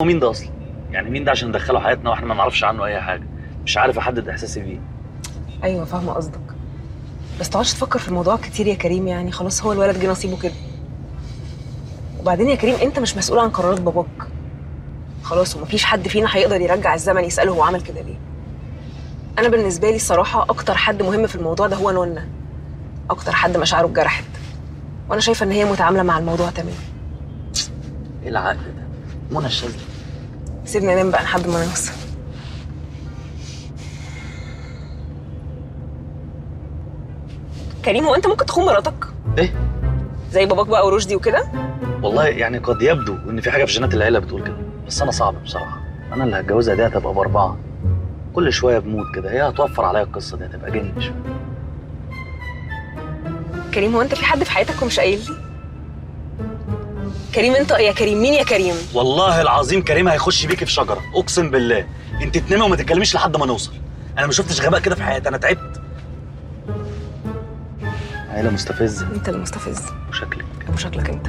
ومين ده اصلا يعني مين ده عشان ندخله حياتنا واحنا ما نعرفش عنه اي حاجه مش عارف احدد احساسي بيه ايوه فاهمه قصدك بس تقعدش تفكر في الموضوع كتير يا كريم يعني خلاص هو الولد جه نصيبه كده وبعدين يا كريم انت مش مسؤول عن قرارات باباك خلاص ومفيش حد فينا هيقدر يرجع الزمن يساله هو عمل كده ليه انا بالنسبه لي الصراحه اكتر حد مهم في الموضوع ده هو نونا اكتر حد مشاعره اتجرحت وانا شايفه ان هي متعامله مع الموضوع تمام ايه العقل ده منى الشاذلي سيبنا ننام بقى لحد ما نوصل كريم هو انت ممكن تخون مراتك ايه زي باباك بقى ورشدي وكده والله يعني قد يبدو ان في حاجه في جينات العيله بتقول كده بس انا صعب بصراحه انا اللي هتجوزها دي هتبقى باربعه كل شويه بموت كده هي هتوفر عليا القصه دي هتبقى جن شويه كريم هو انت في حد في حياتك ومش قايل لي كريم انت يا كريم مين يا كريم والله العظيم كريم هيخش بيكي في شجره اقسم بالله انت تنامي وما تتكلميش لحد ما نوصل انا ما شفتش غباء كده في حياتي انا تعبت عيله مستفزه انت المستفز وشكلك وشكلك انت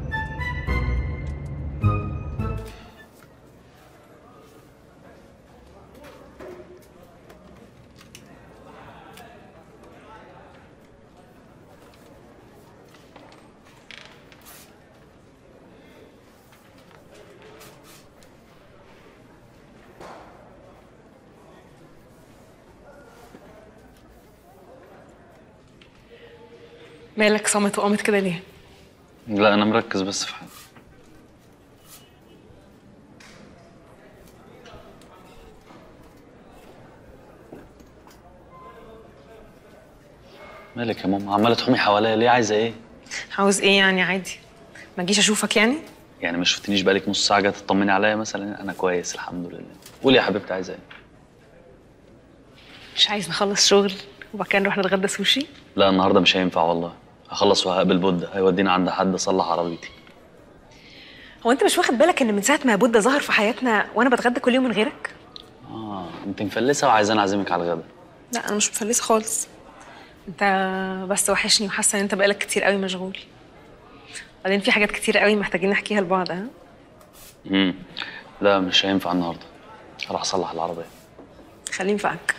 مالك صامت وقامت كده ليه لا انا مركز بس في حاجه مالك يا ماما عماله تحومي حواليا ليه عايزه ايه عاوز ايه يعني عادي ما اجيش اشوفك يعني يعني ما شفتنيش بقالك نص ساعه جايه تطمني عليا مثلا انا كويس الحمد لله قولي يا حبيبتي عايزه ايه مش عايز نخلص شغل وبعد كده نروح نتغدى سوشي لا النهارده مش هينفع والله هخلص وهقابل بودة هيودينا عند حد اصلح عربيتي هو انت مش واخد بالك ان من ساعه ما بودة ظهر في حياتنا وانا بتغدى كل يوم من غيرك اه انت مفلسه وعايزاني اعزمك على الغدا لا انا مش مفلسه خالص انت بس وحشني وحاسه ان انت بقالك كتير قوي مشغول بعدين في حاجات كتير قوي محتاجين نحكيها لبعض ها امم لا مش هينفع النهارده هروح اصلح العربيه خليني فاك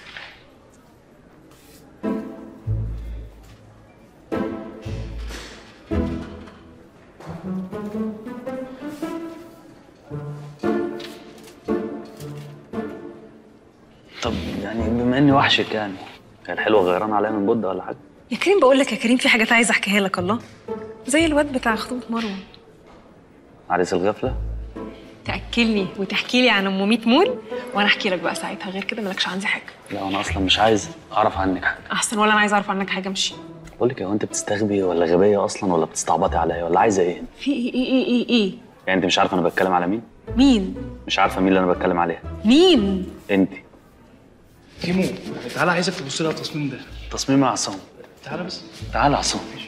طب يعني بما اني وحشك يعني هي الحلوه غيران عليا من بودة ولا حاجه يا كريم بقول لك يا كريم في حاجات عايزه احكيها لك الله زي الواد بتاع خطوبه مروه عريس الغفله تاكلني وتحكي لي عن ام 100 مول وانا احكي لك بقى ساعتها غير كده مالكش عندي حاجه لا انا اصلا مش عايز اعرف عنك حاجه احسن ولا انا عايزه اعرف عنك حاجه امشي بقول لك هو انت بتستغبي ولا غبيه اصلا ولا بتستعبطي عليا ولا عايزه ايه في ايه ايه ايه ايه ايه يعني انت مش عارفه انا بتكلم على مين مين مش عارفه مين اللي انا بتكلم عليها مين انت كيمو تعالى عايزك تبص لي على التصميم ده تصميم يا عصام تعالى بس تعالى يا عصام